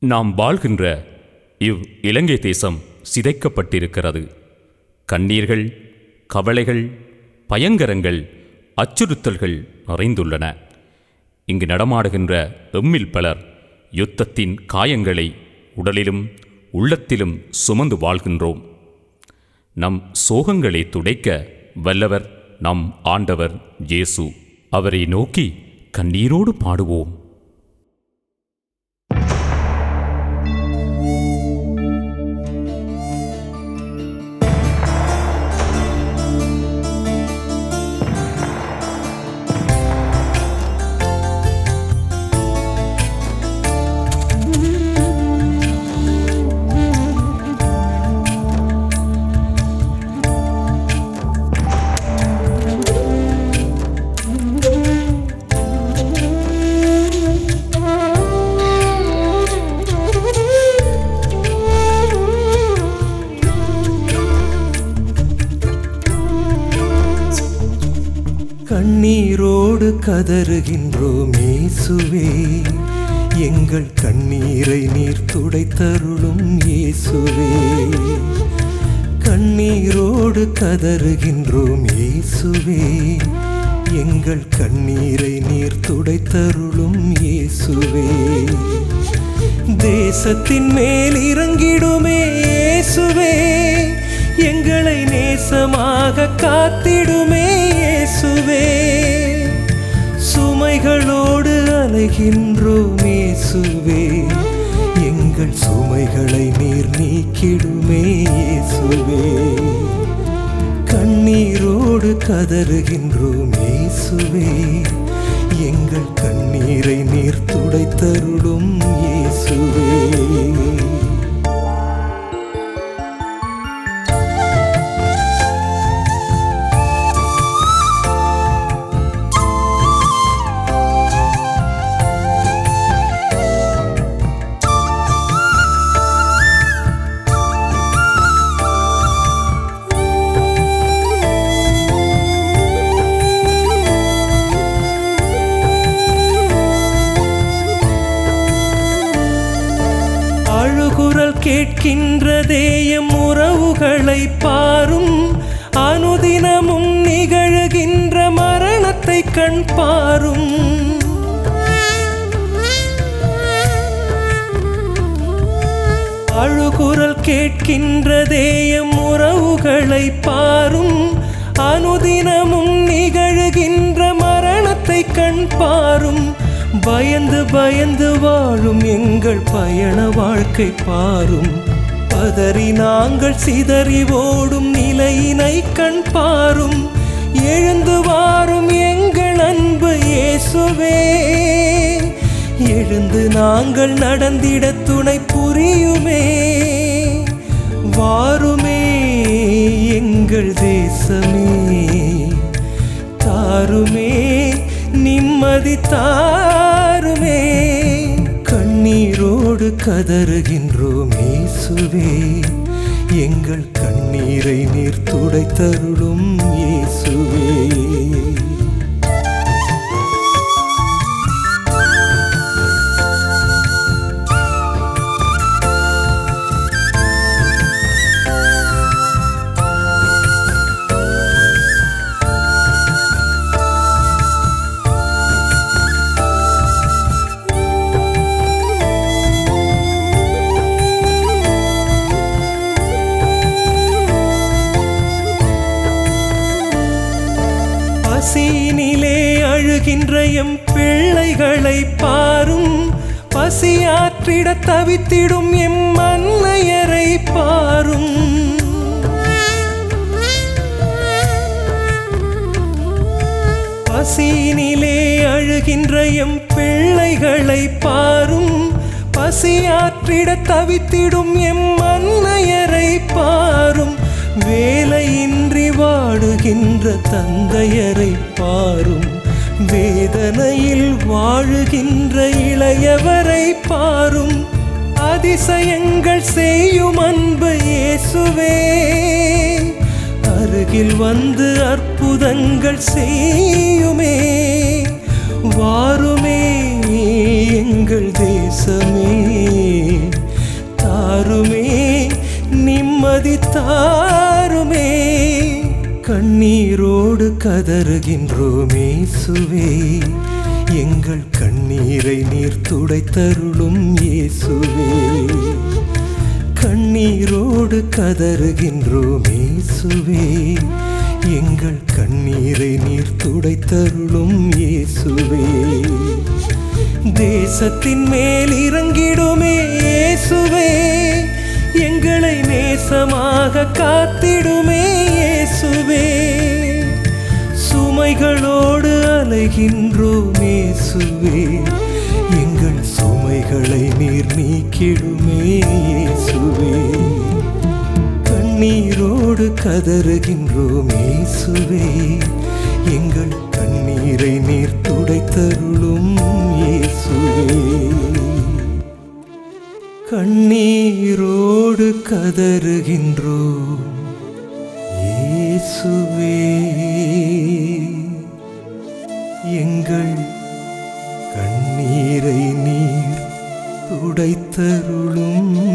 நாம் வாழ்கின்ற இவ் இலங்கை தேசம் சிதைக்கப்பட்டிருக்கிறது கண்ணீர்கள் கவலைகள் பயங்கரங்கள் அச்சுறுத்தல்கள் நிறைந்துள்ளன இங்கு நடமாடுகின்ற எம்மில் பலர் யுத்தத்தின் காயங்களை உடலிலும் உள்ளத்திலும் சுமந்து வாழ்கின்றோம் நம் சோகங்களை துடைக்க வல்லவர் நம் ஆண்டவர் இயேசு அவரை நோக்கி கண்ணீரோடு பாடுவோம் கண்ணீரோடு கதறுகின்றோம் இயேசுவே எங்கள் கண்ணீரை நீர் துடைத்தருளும் இயேசுவே கண்ணீரோடு கதறுகின்றோம் இயேசுவே எங்கள் கண்ணீரை நீர் துடைத்தருளும் இயேசுவே தேசத்தின் மேல் இறங்கிடுமே இயேசுவே எங்களை நேசமாக காத்திடுமே இயேசுவே சுமைகளோடு அலைகின்றோம் இயேசுவே எங்கள் சுமைகளை நீர் நீக்கிடுமே இயேசுவே கண்ணீரோடு கதறுகின்றோம் இயேசுவே எங்கள் கண்ணீரை நீர் துடைத்தருளும் இயேசுவே அழுகுரல் கேட்கின்றதே எம் உறவுகளை பாரும் அனுதினமும் நிகழுகின்ற மரணத்தை கண் பாரும் அழுகுரல் கேட்கின்றதே எம் உறவுகளை பாரும் அனுதினமும் நிகழுகின்ற மரணத்தை கண் பாரும் பயந்து பயந்து வாழும் எங்கள் பயண வாழ்க்கை பாரும் பதறி நாங்கள் சிதறி ஓடும் நிலையினை கண் பாரும் எழுந்து வாரும் எங்கள் அன்பு இயேசுவே எழுந்து நாங்கள் நடந்திட துணை புரியுமே வாருமே எங்கள் தேசமே தாருமே நிம்மதி தாருமே கண்ணீரோடு கதறுகின்றோம் இயேசுவே எங்கள் கண்ணீரை நீர் துடைத்தருளும் இயேசுவே பசியினிலே அழுகின்ற எம் பிள்ளைகளை பாரும் பசியாற்றிட தவித்திடும் எம் மன்னையரை பாரும் பசியினிலே அழுகின்ற எம் பிள்ளைகளை பாரும் பசியாற்றிட தவித்திடும் எம் மன்னையரை பாரும் வேலையின்றி வாடுகின்ற தந்தையரை பாரும் வேதனையில் வாழுகின்ற இளையவரை பாரும் அதிசயங்கள் செய்யும் அன்பு இயேசுவே அருகில் வந்து அற்புதங்கள் செய்யுமே வாருமே எங்கள் தேசமே கதறுகின்றோம் இயேசுவே எங்கள் கண்ணீரை நீர் துடைத்தருளும் இயேசுவே கண்ணீரோடு கதறுகின்றோம் இயேசுவே எங்கள் கண்ணீரை நீர் துடைத்தருளும் இயேசுவே தேசத்தின் மேல் இறங்கிடுமே இயேசுவே எங்களை நேசமாக காத்திடுமே இயேசுவே சுமைகளோடு அலைகின்றோம் இயேசுவே எங்கள் சுமைகளை நீர் நீக்கிடுமே இயேசுவே கண்ணீரோடு கதறுகின்றோம் இயேசுவே எங்கள் கண்ணீரை நீர் துடைத்தருளும் இயேசுவே கண்ணீரோடு கதறுகின்றோம் இயேசுவே எங்கள் கண்ணீரை நீர் துடைத்தருளும்